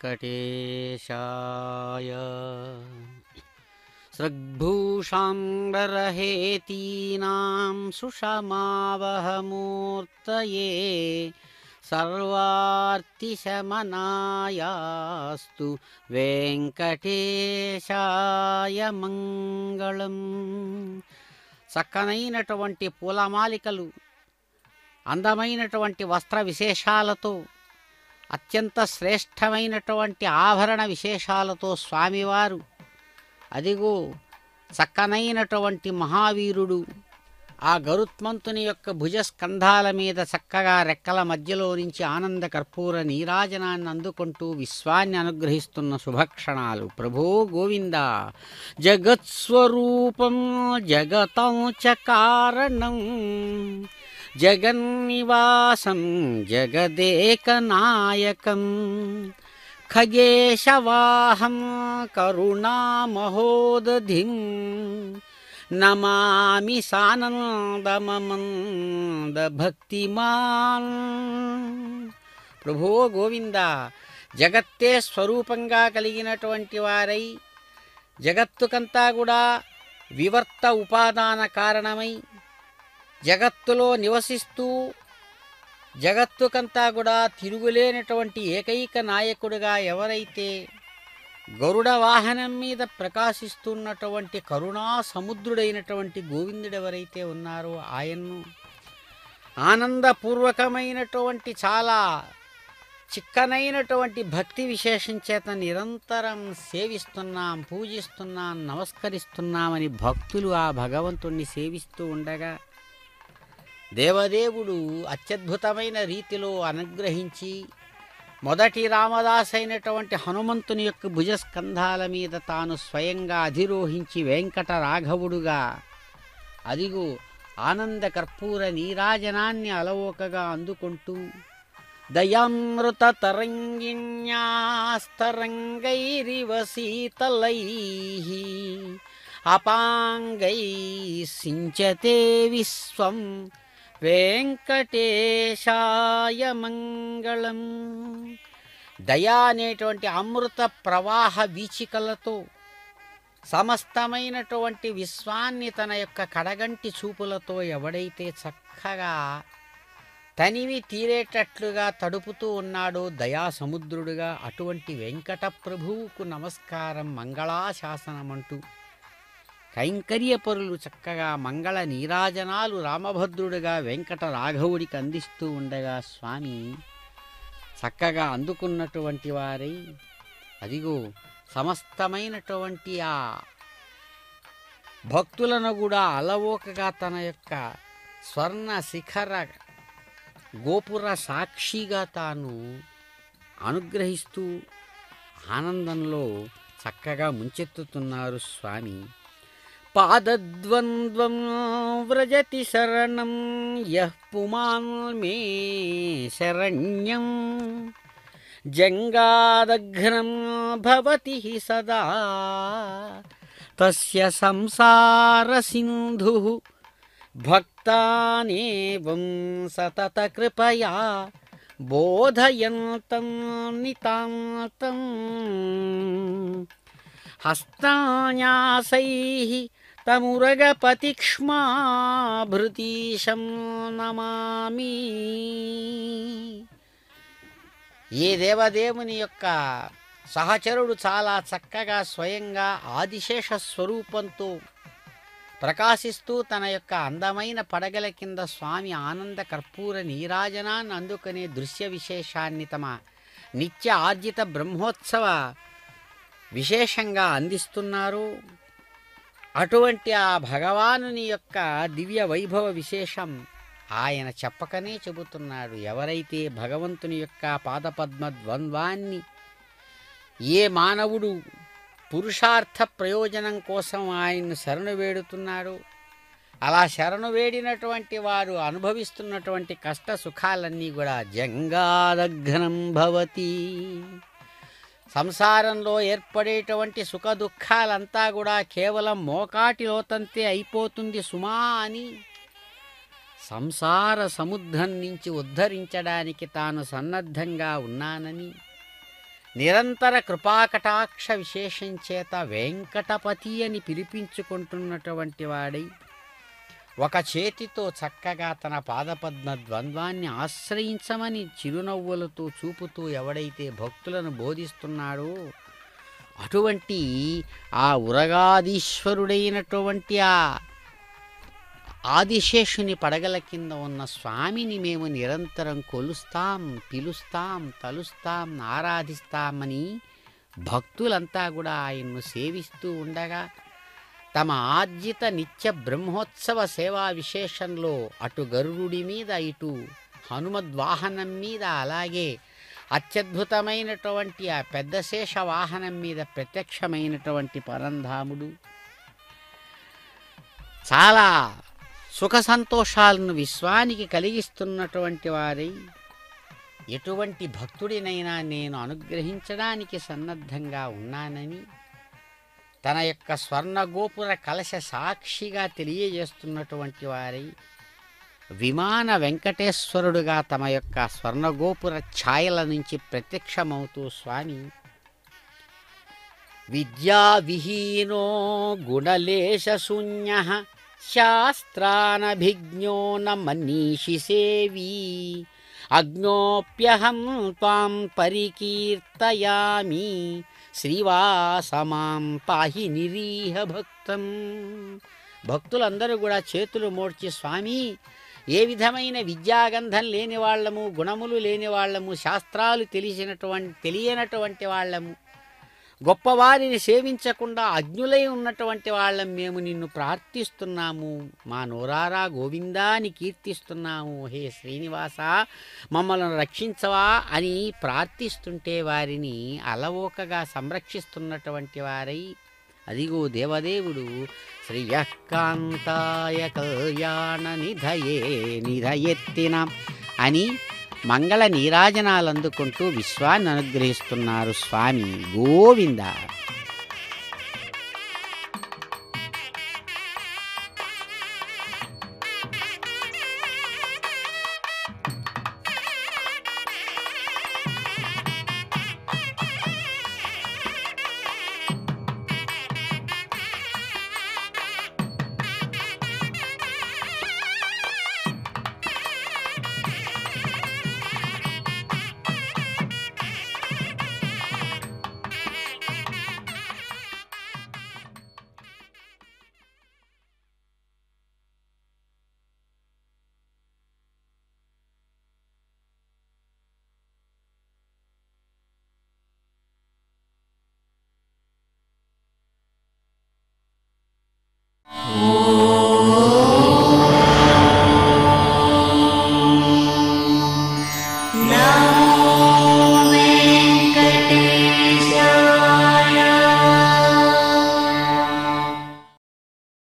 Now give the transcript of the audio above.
వెంకటేశాయ సృగ్భూషాంబరహేతీనాం సుషమావహమూర్తయే సర్వార్తిశమనాయాస్తు వెంకటేశాయ మంగళం చక్కనైనటువంటి పూలమాలికలు అందమైనటువంటి వస్త్ర విశేషాలతో అత్యంత శ్రేష్టమైనటువంటి ఆభరణ విశేషాలతో స్వామివారు అదిగో చక్కనైనటువంటి మహావీరుడు ఆ గరుత్మంతుని యొక్క భుజస్కంధాల మీద చక్కగా రెక్కల మధ్యలో నుంచి ఆనంద కర్పూర నీరాజనాన్ని అందుకుంటూ విశ్వాన్ని అనుగ్రహిస్తున్న శుభక్షణాలు ప్రభో గోవింద జగత్స్వరూపం జగతం చ కారణం జగన్నివాసం జగదేకనాయకం ఖగేశవాహం కరుణామహోదధిం నమామి సానందమమంద భక్తిమాన్ ప్రభో గోవింద జగత్తే స్వరూపంగా కలిగినటువంటి వారై జగత్తుకంతా కూడా వివర్త ఉపాదాన కారణమై జగత్తులో నివసిస్తూ జగత్తుకంతా కూడా తిరుగులేనటువంటి ఏకైక నాయకుడిగా ఎవరైతే గరుడ వాహనం మీద ప్రకాశిస్తున్నటువంటి కరుణా సముద్రుడైనటువంటి గోవిందుడు ఎవరైతే ఉన్నారో ఆయన్ను ఆనందపూర్వకమైనటువంటి చాలా చిక్కనైనటువంటి భక్తి విశేషం చేత నిరంతరం సేవిస్తున్నాం పూజిస్తున్నాం నమస్కరిస్తున్నామని భక్తులు ఆ భగవంతుణ్ణి సేవిస్తూ ఉండగా దేవదేవుడు అత్యద్భుతమైన రీతిలో అనుగ్రహించి మొదటి రామదాస్ అయినటువంటి హనుమంతుని యొక్క భుజస్కంధాల మీద తాను స్వయంగా అధిరోహించి వెంకట రాఘవుడుగా అదిగో ఆనంద కర్పూర నీరాజనాన్ని అలవోకగా అందుకుంటూ దయామృత తరంగిణ్యాస్తరంగైరివ శీతలై అపాంగై సించతే విశ్వం వెంకటేశాయ మంగళం దయా అనేటువంటి అమృత ప్రవాహ వీచికలతో సమస్తమైనటువంటి విశ్వాన్ని తన యొక్క కడగంటి చూపులతో ఎవడైతే చక్కగా తనివి తీరేటట్లుగా తడుపుతూ ఉన్నాడో దయా సముద్రుడుగా అటువంటి వెంకట ప్రభువుకు నమస్కారం మంగళాశాసనమంటూ కైంకర్యపరులు చక్కగా మంగళ నీరాజనాలు రామభద్రుడుగా వెంకట రాఘవుడికి అందిస్తూ ఉండగా స్వామి చక్కగా అందుకున్నటువంటి వారై అదిగో సమస్తమైనటువంటి ఆ భక్తులను కూడా అలవోకగా తన యొక్క స్వర్ణ శిఖర గోపుర సాక్షిగా తాను అనుగ్రహిస్తూ ఆనందంలో చక్కగా ముంచెత్తుతున్నారు స్వామి పాదద్వంద్వం వ్రజతి శరణం యః పుమాన్ మే శరణ్యం జంగాదఘ్నం భవతి హి సదా తస్య సంసార సింధు భక్తానేవం సతత కృపయా బోధయంతం నితాంతం హస్తాన్యాసై తమురగపతిక్ష్మాభృతీశం నమామి ఏ దేవదేవుని యొక్క సహచరుడు చాలా చక్కగా స్వయంగా ఆదిశేష స్వరూపంతో ప్రకాశిస్తూ తన యొక్క అందమైన పడగల కింద స్వామి ఆనంద కర్పూర నీరాజనాన్ని అందుకునే దృశ్య విశేషాన్ని తమ నిత్య ఆర్జిత బ్రహ్మోత్సవ విశేషంగా అందిస్తున్నారు అటువంటి ఆ భగవానుని యొక్క దివ్య వైభవ విశేషం ఆయన చెప్పకనే చెబుతున్నాడు ఎవరైతే భగవంతుని యొక్క పాదపద్మ ద్వంద్వాన్ని ఏ మానవుడు పురుషార్థ ప్రయోజనం కోసం ఆయన్ను శరణు వేడుతున్నాడు అలా శరణు వేడినటువంటి వారు అనుభవిస్తున్నటువంటి కష్ట సుఖాలన్నీ కూడా జంగాదఘ్నం భవతి సంసారంలో ఏర్పడేటువంటి సుఖ దుఃఖాలంతా కూడా కేవలం మోకాటి లోతంతే అయిపోతుంది సుమా అని సంసార సముద్రం నుంచి ఉద్ధరించడానికి తాను సన్నద్ధంగా ఉన్నానని నిరంతర కృపాకటాక్ష విశేషం చేత వెంకటపతి అని పిలిపించుకుంటున్నటువంటి వాడై ఒక చేతితో చక్కగా తన పాదపద్మ ద్వంద్వాన్ని ఆశ్రయించమని చిరునవ్వులతో చూపుతూ ఎవడైతే భక్తులను బోధిస్తున్నాడో అటువంటి ఆ ఉరగాదీశ్వరుడైనటువంటి ఆ ఆదిశేషుని పడగల కింద ఉన్న స్వామిని మేము నిరంతరం కొలుస్తాం పిలుస్తాం తలుస్తాం ఆరాధిస్తామని భక్తులంతా కూడా ఆయన్ను సేవిస్తూ ఉండగా తమ ఆర్జిత నిత్య బ్రహ్మోత్సవ సేవా విశేషంలో అటు గరుడుడి మీద ఇటు హనుమద్వాహనం మీద అలాగే అత్యద్భుతమైనటువంటి ఆ పెద్ద శేష వాహనం మీద ప్రత్యక్షమైనటువంటి పరంధాముడు చాలా సుఖ సంతోషాలను విశ్వానికి కలిగిస్తున్నటువంటి వారై ఎటువంటి భక్తుడినైనా నేను అనుగ్రహించడానికి సన్నద్ధంగా ఉన్నానని తన యొక్క స్వర్ణగోపుర కలశ సాక్షిగా తెలియజేస్తున్నటువంటి వారై విమాన వెంకటేశ్వరుడుగా తమ యొక్క స్వర్ణగోపుర ఛాయల నుంచి ప్రత్యక్షమవుతూ స్వామి విద్యావిహీనో గుణలేశశూన్య శాస్త్రానభిజ్ఞో న మనీషి సేవీ అజ్ఞోప్యహం త్వాం పరికీర్తయామి శ్రీవాసమాం పాహి నిరీహ భక్తం భక్తులందరూ కూడా చేతులు మోడ్చి స్వామి ఏ విధమైన విద్యాగంధం లేని వాళ్ళము గుణములు లేని వాళ్ళము శాస్త్రాలు తెలిసినటువంటి తెలియనటువంటి వాళ్ళము గొప్పవారిని సేవించకుండా అజ్ఞులై ఉన్నటువంటి వాళ్ళం మేము నిన్ను ప్రార్థిస్తున్నాము మా నోరారా గోవిందాని కీర్తిస్తున్నాము హే శ్రీనివాస మమ్మల్ని రక్షించవా అని ప్రార్థిస్తుంటే వారిని అలవోకగా సంరక్షిస్తున్నటువంటి వారై అదిగో దేవదేవుడు శ్రీయకాంతాయ కళ్యాణ నిధయే నిధయెత్తిన అని మంగళ నీరాజనాలు అందుకుంటూ విశ్వాన్ని అనుగ్రహిస్తున్నారు స్వామి గోవింద